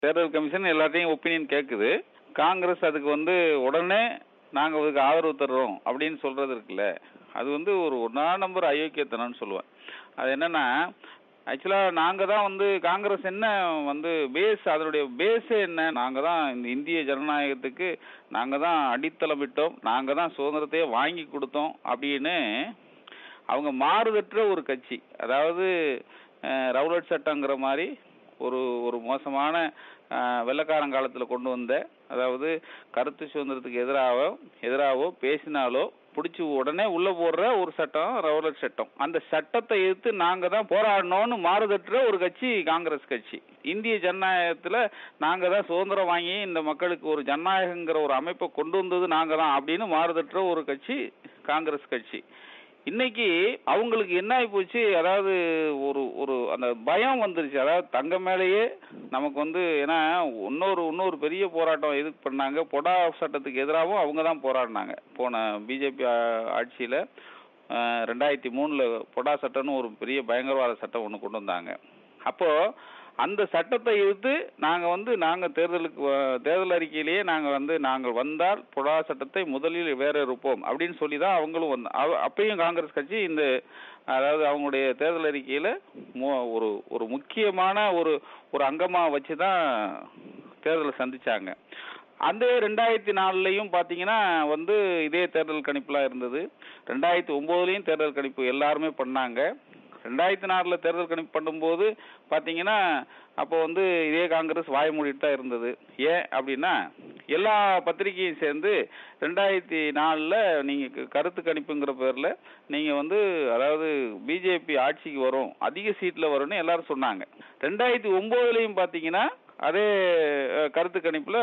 தேர்தல் கமிஷன் எல்லாத்தையும் ஒப்பீனியன் கேட்குது காங்கிரஸ் அதுக்கு வந்து உடனே நாங்கள் அதுக்கு ஆதரவு தர்றோம் அப்படின்னு சொல்றது இருக்குல்ல அது வந்து ஒரு ஒன்றா நம்பர் அயோக்கியத்தனம்னு சொல்லுவேன் அது என்னன்னா ஆக்சுவலாக நாங்கள் தான் வந்து காங்கிரஸ் என்ன வந்து பேஸ் அதனுடைய பேஸே என்ன நாங்கள் தான் இந்த இந்திய ஜனநாயகத்துக்கு நாங்கள் தான் அடித்தளமிட்டோம் நாங்கள் தான் சுதந்திரத்தையே வாங்கி கொடுத்தோம் அப்படின்னு அவங்க மாறுதற்ற ஒரு கட்சி அதாவது அஹ், ரவுலட் சட்டங்கிற மாதிரி ஒரு ஒரு மோசமான அஹ், வெள்ளைக்காரன் காலத்தில் கொண்டு வந்த அதாவது கருத்து சுதந்திரத்துக்கு எதிராக எதிராகவோ பேசினாலோ பிடிச்சி உடனே உள்ள போடுற ஒரு சட்டம் ரவுலட் சட்டம் அந்த சட்டத்தை எதிர்த்து நாங்க தான் போராடணும்னு மாறுதற்ற ஒரு கட்சி காங்கிரஸ் கட்சி இந்திய ஜனநாயகத்துல நாங்க தான் சுதந்திரம் வாங்கி இந்த மக்களுக்கு ஒரு ஜனநாயகங்கிற ஒரு அமைப்பை கொண்டு வந்தது நாங்க தான் அப்படின்னு மாறுதற்ற ஒரு கட்சி காங்கிரஸ் கட்சி இன்னைக்கு அவங்களுக்கு என்ன ஆகி போச்சு அதாவது ஒரு ஒரு அந்த பயம் வந்துருச்சு அதாவது தங்க மேலேயே நமக்கு வந்து ஏன்னா இன்னொரு இன்னொரு பெரிய போராட்டம் எதுக்கு பண்ணாங்க பொடா சட்டத்துக்கு எதிராகவும் அவங்க தான் போராடினாங்க போன பிஜேபி ஆட்சியில் ரெண்டாயிரத்தி மூணில் பொடா சட்டம்னு ஒரு பெரிய பயங்கரவாத சட்டம் ஒன்று கொண்டு வந்தாங்க அப்போ அந்த சட்டத்தை எதிர்த்து நாங்க வந்து நாங்க தேர்தலுக்கு வ- தேர்தல் அறிக்கையிலேயே நாங்க வந்து நாங்கள் வந்தால் புடா சட்டத்தை முதலில் வேற இருப்போம் அப்படின்னு சொல்லி தான் அவங்களும் வந்த அவ- அப்பயும் காங்கிரஸ் கட்சி இந்த அதாவது அவங்களுடைய தேர்தல் அறிக்கையில மு- ஒரு ஒரு முக்கியமான ஒரு ஒரு அங்கமா வச்சு தான் தேர்தலை சந்திச்சாங்க அந்த ரெண்டாயிரத்தி நாலுலயும் பாத்தீங்கன்னா வந்து இதே தேர்தல் கணிப்புலாம் இருந்தது ரெண்டாயிரத்தி ஒன்பதுலயும் தேர்தல் கணிப்பு எல்லாருமே பண்ணாங்க ரெண்டாயிரத்தி நாலுல தேர்தல் கணிப்பு பண்ணும்போது பாத்தீங்கன்னா அப்போ வந்து இதே காங்கிரஸ் வாய் மூடிட்டு தான் இருந்தது ஏன் அப்படின்னா எல்லா பத்திரிகையும் சேர்ந்து ரெண்டாயிரத்தி நாலுல நீங்க க- கருத்து கணிப்புங்கிற பேர்ல நீங்க வந்து அதாவது பிஜேபி ஆட்சிக்கு வரும் அதிக சீட்ல வரும்னு எல்லாரும் சொன்னாங்க ரெண்டாயிரத்தி ஒன்பதுலயும் பாத்தீங்கன்னா அதே அஹ், கருத்து கணிப்புல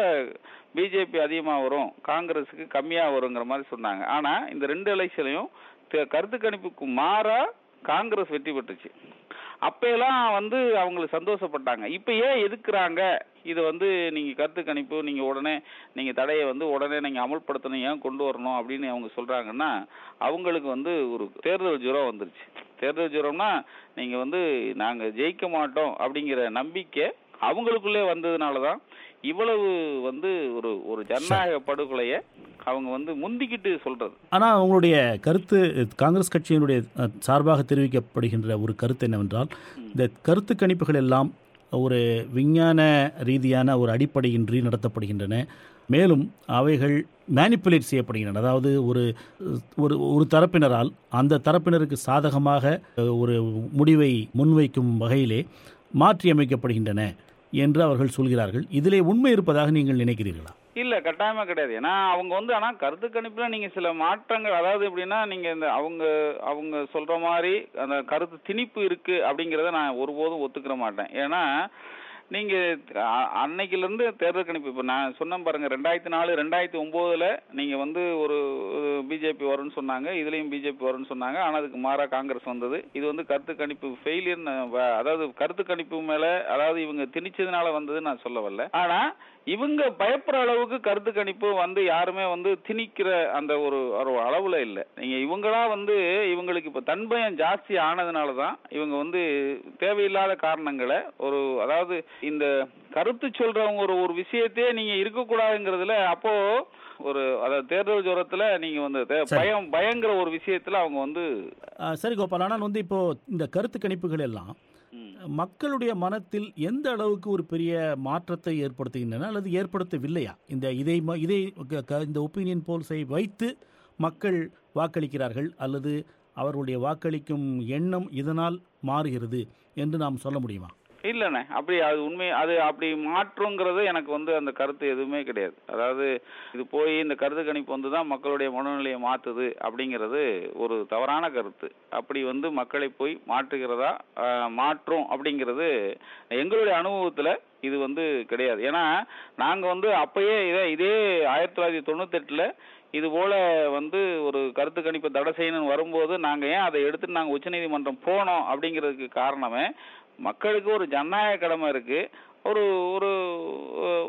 பிஜேபி அதிகமா வரும் காங்கிரஸுக்கு கம்மியா வருங்கிற மாதிரி சொன்னாங்க ஆனா இந்த ரெண்டு எலெக்ஷன்லயும் கருத்து கணிப்புக்கு மாறா காங்கிரஸ் வெற்றி பெற்றுச்சு அப்பெல்லாம் வந்து அவங்களுக்கு சந்தோஷப்பட்டாங்க இப்ப ஏன் எதுக்குறாங்க இது வந்து நீங்க கருத்து கணிப்பு நீங்க உடனே நீங்க தடையை வந்து உடனே நீங்க அமல்படுத்தணும் ஏன் கொண்டு வரணும் அப்படின்னு அவங்க சொல்றாங்கன்னா அவங்களுக்கு வந்து ஒரு தேர்தல் ஜுரம் வந்துருச்சு தேர்தல் ஜுரம்னா நீங்க வந்து நாங்க ஜெயிக்க மாட்டோம் அப்படிங்கிற நம்பிக்கை அவங்களுக்குள்ளே வந்ததுனால தான் இவ்வளவு வந்து ஒரு ஒரு ஜனநாயக படுகொலையை அவங்க வந்து முந்திக்கிட்டு சொல்றது ஆனால் உங்களுடைய கருத்து காங்கிரஸ் கட்சியினுடைய அஹ், சார்பாக தெரிவிக்கப்படுகின்ற ஒரு கருத்து என்னவென்றால் இந்த கருத்து கணிப்புகள் எல்லாம் ஒரு விஞ்ஞான ரீதியான ஒரு அடிப்படையின்றி நடத்தப்படுகின்றன மேலும் அவைகள் மேனிப்புலேட் செய்யப்படுகின்றன அதாவது ஒரு ஒரு ஒரு தரப்பினரால் அந்த தரப்பினருக்கு சாதகமாக அஹ், ஒரு முடிவை முன்வைக்கும் வகையிலே மாற்றியமைக்கப்படுகின்றன என்று அவர்கள் சொல்கிறார்கள் இதிலே உண்மை இருப்பதாக நீங்கள் நினைக்கிறீர்களா இல்ல கட்டாயமா கிடையாது ஏன்னா அவங்க வந்து ஆனா கருத்து கணிப்புல நீங்க சில மாற்றங்கள் அதாவது எப்படின்னா நீங்க இந்த அவங்க அவங்க சொல்ற மாதிரி அந்த கருத்து திணிப்பு இருக்கு அப்படிங்கறத நான் ஒருபோதும் ஒத்துக்கிற மாட்டேன் ஏன்னா நீங்க அ- அன்னைக்குல இருந்து தேர்தல் கணிப்பு இப்ப நான் சொன்னேன் பாருங்க ரெண்டாயிரத்தி நாலு ரெண்டாயிரத்தி ஒன்பதுல நீங்க வந்து ஒரு பிஜேபி வரும்னு சொன்னாங்க இதுலயும் பிஜேபி வரும்னு சொன்னாங்க ஆனா அதுக்கு மாறா காங்கிரஸ் வந்தது இது வந்து கருத்து கணிப்பு ஃபெயிலியர் அதாவது கருத்து கணிப்பு மேல அதாவது இவங்க திணிச்சதுனால வந்ததுன்னு நான் சொல்ல வரல ஆனா இவங்க பயப்படுற அளவுக்கு கருத்து கணிப்பு வந்து யாருமே வந்து திணிக்கிற அந்த ஒரு ஒரு அளவுல இல்ல நீங்க இவங்களா வந்து இவங்களுக்கு இப்ப தன்பயம் ஜாஸ்தி ஆனதுனால தான் இவங்க வந்து தேவையில்லாத காரணங்களை ஒரு அதாவது இந்த கருத்து சொல்றவங்க ஒரு ஒரு விஷயத்தையே நீங்க இருக்கக்கூடாதுங்கிறதுல அப்போ ஒரு அதாவது தேர்தல் ஜுரத்துல நீங்க வந்து தே- சரி. பயம் பயங்கிற ஒரு விஷயத்துல அவங்க வந்து ஆ, சரி கோபால் ஆனால் வந்து இப்போ இந்த கருத்து கணிப்புகள் எல்லாம் ம், மக்களுடைய மனத்தில் எந்த அளவுக்கு ஒரு பெரிய மாற்றத்தை ஏற்படுத்துகின்றன அல்லது ஏற்படுத்தவில்லையா இந்த இதை ம- இதை க- க- இந்த ஒப்பீனியன் போல்ஸை வைத்து மக்கள் வாக்களிக்கிறார்கள் அல்லது அவர்களுடைய வாக்களிக்கும் எண்ணம் இதனால் மாறுகிறது என்று நாம் சொல்ல முடியுமா இல்லண்ணே அப்படி அது உண்மை அது அப்படி மாற்றங்கிறது எனக்கு வந்து அந்த கருத்து எதுவுமே கிடையாது அதாவது இது போய் இந்த கருத்து கணிப்பு வந்து தான் மக்களுடைய மனநிலையை மாத்துது அப்படிங்கிறது ஒரு தவறான கருத்து அப்படி வந்து மக்களை போய் மாற்றுகிறதா ஆஹ், மாற்றும் அப்படிங்கிறது எங்களுடைய அனுபவத்துல இது வந்து கிடையாது ஏன்னா நாங்க வந்து அப்பயே இதே இதே ஆயிரத்தி தொள்ளாயிரத்தி தொண்ணூத்தெட்டுல இது போல வந்து ஒரு கருத்து கணிப்பு தடை செய்யணும்னு வரும்போது நாங்க ஏன் அதை எடுத்துட்டு நாங்க உச்சநீதிமன்றம் போனோம் அப்படிங்கிறதுக்கு காரணமே மக்களுக்கு ஒரு ஜனநாயக கடமை இருக்கு ஒரு ஒரு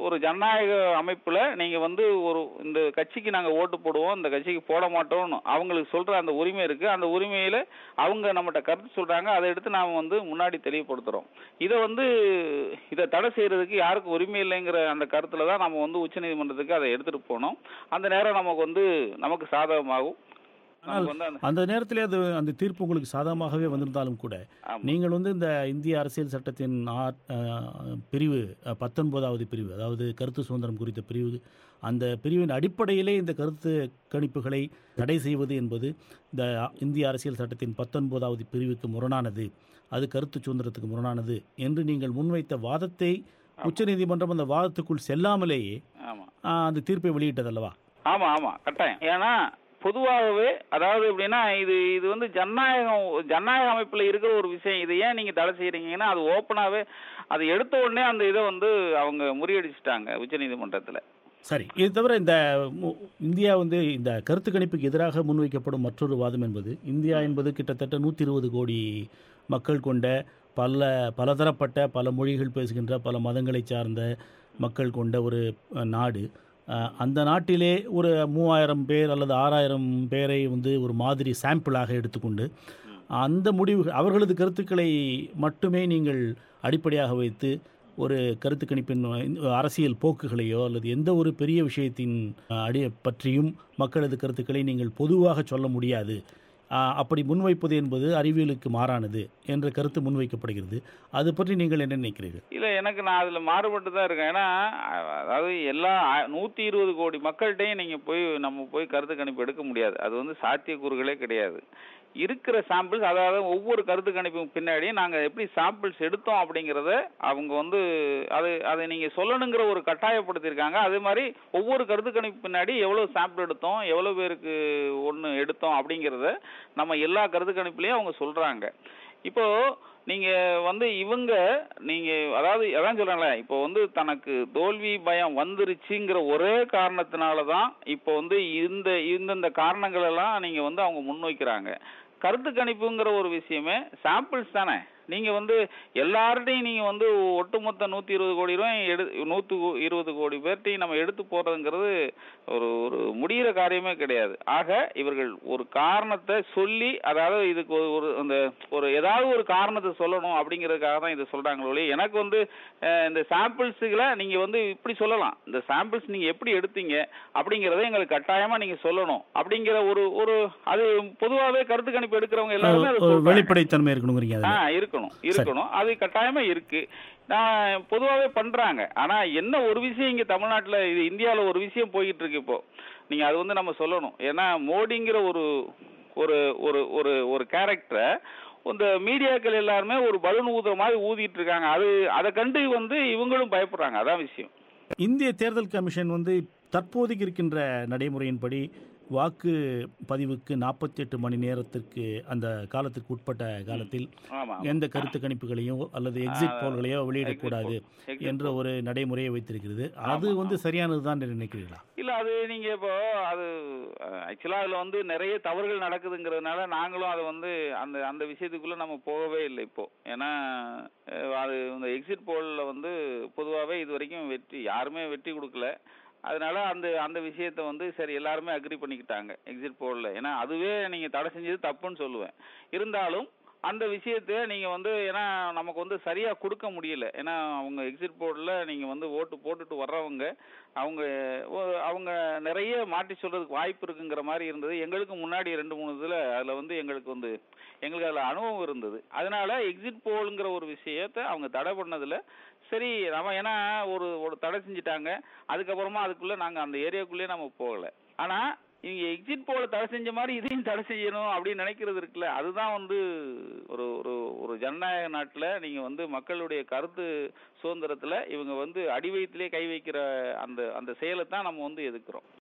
ஒரு ஜனநாயக அமைப்புல நீங்க வந்து ஒரு இந்த கட்சிக்கு நாங்க ஓட்டு போடுவோம் இந்த கட்சிக்கு போட மாட்டோம்னு அவங்களுக்கு சொல்ற அந்த உரிமை இருக்கு அந்த உரிமையில அவங்க நம்மகிட்ட கருத்து சொல்றாங்க அதை எடுத்து நாம வந்து முன்னாடி தெளிவுபடுத்துறோம் இதை வந்து இதை தடை செய்யறதுக்கு யாருக்கும் உரிமை இல்லைங்கிற அந்த கருத்துல தான் நம்ம வந்து உச்சநீதிமன்றத்துக்கு அதை எடுத்துட்டு போனோம் அந்த நேரம் நமக்கு வந்து நமக்கு சாதகமாகும் நமக்கு வந்து அந்த அந்த நேரத்திலே அது அந்த தீர்ப்பு உங்களுக்கு சாதகமாகவே வந்திருந்தாலும் கூட ஆமா. நீங்கள் வந்து இந்த இந்திய அரசியல் சட்டத்தின் ஆ- அஹ், பிரிவு அஹ், பத்தொன்பதாவது பிரிவு அதாவது கருத்து சுதந்திரம் குறித்த பிரிவு அந்த பிரிவின் அடிப்படையிலே இந்த கருத்து கணிப்புகளை தடை செய்வது என்பது இந்த இந்திய அரசியல் சட்டத்தின் பத்தொன்பதாவது பிரிவுக்கு முரணானது அது கருத்து சுதந்திரத்துக்கு முரணானது என்று நீங்கள் முன்வைத்த வாதத்தை உச்சநீதிமன்றம் அந்த வாதத்துக்குள் செல்லாமலேயே ஆமா ஆ, அந்த தீர்ப்பை வெளியிட்டதல்லவா ஆமா ஆமா கட்டாயம் ஏன்னா பொதுவாகவே அதாவது எப்படின்னா இது இது வந்து ஜனநாயகம் ஜனநாயக அமைப்புல இருக்கிற ஒரு விஷயம் இதை ஏன் நீங்க தடை செய்யறீங்கன்னா அது ஓப்பனாவே அது எடுத்த உடனே அந்த இதை வந்து அவங்க முறியடிச்சிட்டாங்க உச்சநீதிமன்றத்துல சரி இது தவிர இந்த மு- இந்தியா வந்து இந்த கருத்து கணிப்புக்கு எதிராக முன்வைக்கப்படும் மற்றொரு வாதம் என்பது இந்தியா என்பது கிட்டத்தட்ட நூற்றி இருபது கோடி மக்கள் கொண்ட பல பலதரப்பட்ட பல மொழிகள் பேசுகின்ற பல மதங்களை சார்ந்த மக்கள் கொண்ட ஒரு அஹ், நாடு அஹ், அந்த நாட்டிலே ஒரு மூவாயிரம் பேர் அல்லது ஆறாயிரம் பேரை வந்து ஒரு மாதிரி சாம்பிளாக எடுத்துக்கொண்டு அந்த முடிவு அவர்களது கருத்துக்களை மட்டுமே நீங்கள் அடிப்படையாக வைத்து ஒரு கருத்து கணிப்பின் அஹ், அரசியல் போக்குகளையோ அல்லது எந்த ஒரு பெரிய விஷயத்தின் அஹ், அடி பற்றியும் மக்களது கருத்துக்களை நீங்கள் பொதுவாக சொல்ல முடியாது அஹ், அப்படி முன்வைப்பது என்பது அறிவியலுக்கு மாறானது என்ற கருத்து முன்வைக்கப்படுகிறது அது பற்றி நீங்கள் என்ன நினைக்கிறீர்கள் இல்ல எனக்கு நான் அதுல மாறுபட்டு தான் இருக்கேன் ஏன்னா அ- அதாவது எல்லா அ- நூத்தி இருபது கோடி மக்கள்கிட்டையும் நீங்க போய் நம்ம போய் கருத்து கணிப்பு எடுக்க முடியாது அது வந்து சாத்தியக்கூறுகளே கிடையாது இருக்கிற சாம்பிள்ஸ் அதாவது ஒவ்வொரு கருத்து கணிப்பும் பின்னாடியும் நாங்க எப்படி சாம்பிள்ஸ் எடுத்தோம் அப்படிங்கறத அவங்க வந்து அது அதை நீங்க சொல்லணுங்கிற ஒரு கட்டாயப்படுத்தியிருக்காங்க அதே மாதிரி ஒவ்வொரு கருத்து கணிப்பு பின்னாடி எவ்வளவு சாம்பிள் எடுத்தோம் எவ்வளவு பேருக்கு ஒன்று எடுத்தோம் அப்படிங்கறத நம்ம எல்லா கருத்து கணிப்புலயும் அவங்க சொல்றாங்க இப்போ நீங்க வந்து இவங்க நீங்க அதாவது அதான் சொல்றாங்களே இப்போ வந்து தனக்கு தோல்வி பயம் வந்துருச்சுங்கிற ஒரே காரணத்தினால தான் இப்போ வந்து இந்த இந்தந்த காரணங்கள் எல்லாம் நீங்க வந்து அவங்க முன்வைக்கிறாங்க கருத்து கணிப்புங்கிற ஒரு விஷயமே சாம்பிள்ஸ் தானே நீங்க வந்து எல்லார்ட்டையும் நீங்க வந்து ஒட்டுமொத்த நூத்தி இருபது கோடி ரூபாய் எடு நூத்து இருபது கோடி பேர்ட்டையும் நம்ம எடுத்து போறதுங்கிறது ஒரு ஒரு முடிகிற காரியமே கிடையாது ஆக இவர்கள் ஒரு காரணத்தை சொல்லி அதாவது இதுக்கு ஒரு ஒரு அந்த ஒரு ஏதாவது ஒரு காரணத்தை சொல்லணும் அப்படிங்கிறதுக்காக தான் இதை சொல்றாங்களோ ஒழிய எனக்கு வந்து அஹ், இந்த சாம்பிள்ஸுகளை நீங்க வந்து இப்படி சொல்லலாம் இந்த சாம்பிள்ஸ் நீங்க எப்படி எடுத்தீங்க அப்படிங்கறத எங்களுக்கு கட்டாயமா நீங்க சொல்லணும் அப்படிங்கிற ஒரு ஒரு அது பொதுவாகவே கருத்து கணிப்பு எடுக்கிறவங்க எல்லாருமே அதை ஒரு சொல்றாங்க. வெளிப்படைத்தன்மை இருக்கணுங்கிறீங்க ஆ அதில் இருக்கணும் இருக்கணும் அது கட்டாயமா இருக்கு நான் பொதுவாகவே பண்றாங்க ஆனா என்ன ஒரு விஷயம் இங்க தமிழ்நாட்டுல இது இந்தியால ஒரு விஷயம் போயிட்டு இருக்கு இப்போ நீங்க அது வந்து நம்ம சொல்லணும் ஏன்னா மோடிங்கிற ஒரு ஒரு ஒரு ஒரு ஒரு கேரக்டரை இந்த மீடியாக்கள் எல்லாருமே ஒரு பலூன் ஊதுற மாதிரி ஊதிட்டு இருக்காங்க அது அதை கண்டு வந்து இவங்களும் பயப்படுறாங்க அதான் விஷயம் இந்திய தேர்தல் கமிஷன் வந்து தற்போதைக்கு இருக்கின்ற நடைமுறையின்படி வாக்கு பதிவுக்கு நாற்பத்தி எட்டு மணி நேரத்திற்கு அந்த காலத்திற்கு உட்பட்ட காலத்தில் ஆமா எந்த கருத்து கணிப்புகளையோ அல்லது எக்ஸிட் ஆ, போல்களையோ வெளியிடக்கூடாது Exit என்ற poll. ஒரு நடைமுறையை வைத்திருக்கிறது அது ஆமா, வந்து சரியானது தான் நினைக்கிறீர்களா இல்ல அது நீங்க இப்போ அது ஆக்சுவலா அதுல வந்து நிறைய தவறுகள் நடக்குதுங்கிறதுனால நாங்களும் அதை வந்து அந்த அந்த விஷயத்துக்குள்ள நம்ம போகவே இல்லை இப்போ ஏன்னா அஹ், அது இந்த எக்ஸிட் போல்ல வந்து பொதுவாகவே இது வரைக்கும் வெற்றி யாருமே வெற்றி கொடுக்கல அதனால அந்த அந்த விஷயத்த வந்து சரி எல்லாருமே அக்ரி பண்ணிக்கிட்டாங்க எக்ஸிட் போல்ல ஏன்னா அதுவே நீங்க தடை செஞ்சது தப்புன்னு சொல்லுவேன் இருந்தாலும் அந்த விஷயத்த நீங்க வந்து ஏன்னா நமக்கு வந்து சரியா கொடுக்க முடியல ஏன்னா அவங்க எக்ஸிட் போர்டில் நீங்க வந்து ஓட்டு போட்டுட்டு வர்றவங்க அவங்க ஒ- அவங்க நிறைய மாற்றி சொல்றதுக்கு வாய்ப்பு இருக்குங்கிற மாதிரி இருந்தது எங்களுக்கு முன்னாடி ரெண்டு மூணு இதுல அதுல வந்து எங்களுக்கு வந்து எங்களுக்கு அதுல அனுபவம் இருந்தது அதனால எக்ஸிட் போலுங்கிற ஒரு விஷயத்த அவங்க தடை பண்ணதுல சரி நம்ம ஏன்னா ஒரு ஒரு தடை செஞ்சுட்டாங்க அதுக்கப்புறமா அதுக்குள்ள நாங்க அந்த ஏரியாக்குள்ளேயே நம்ம போகல ஆனா இவங்க எக்ஸிட் போல தடை செஞ்ச மாதிரி இதையும் தடை செய்யணும் அப்படின்னு நினைக்கிறது இருக்குல்ல அதுதான் வந்து ஒரு ஒரு ஒரு ஜனநாயக நாட்டுல நீங்க வந்து மக்களுடைய கருத்து சுதந்திரத்துல இவங்க வந்து அடி வயிற்றிலே கை வைக்கிற அந்த அந்த செயலை தான் நம்ம வந்து எதிர்க்கிறோம்